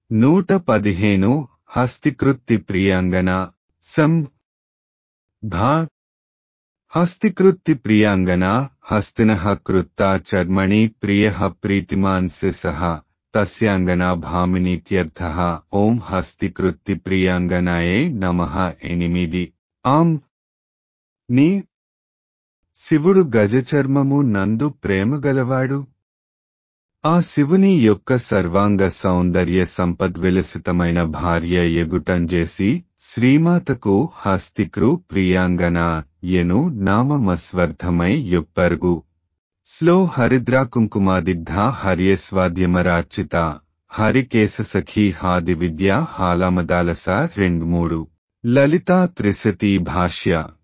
నూట పదిహేను హస్తికృత్తి ప్రియాంగన సం ధా హస్తికృత్తి ప్రియాంగన హస్తిన కృత్తా చర్మణి ప్రియ ప్రీతిమాన్ శిసః తస్యాంగనా భామినీత్యర్థ ఓం హస్తికృత్తి ప్రియాంగనాయే నమః ఎనిమిది ఆం నీ శివుడు గజచర్మము నందు ప్రేమగలవాడు ఆ శివుని యొక్క సర్వాంగ సౌందర్య సంపద్విలసితమైన భార్య ఎగుటం చేసి శ్రీమాతకు హస్తికృ ప్రియాంగన ఎను నామమస్వర్ధమై యొప్పర్గు స్లో హరిద్రాకుంకుమాదిగ్ధ హర్యస్వాద్యమరార్చిత హరికేశ సఖీ హాది విద్య హాలామదాలస రెండు మూడు లలితా త్రిశతి భాష్య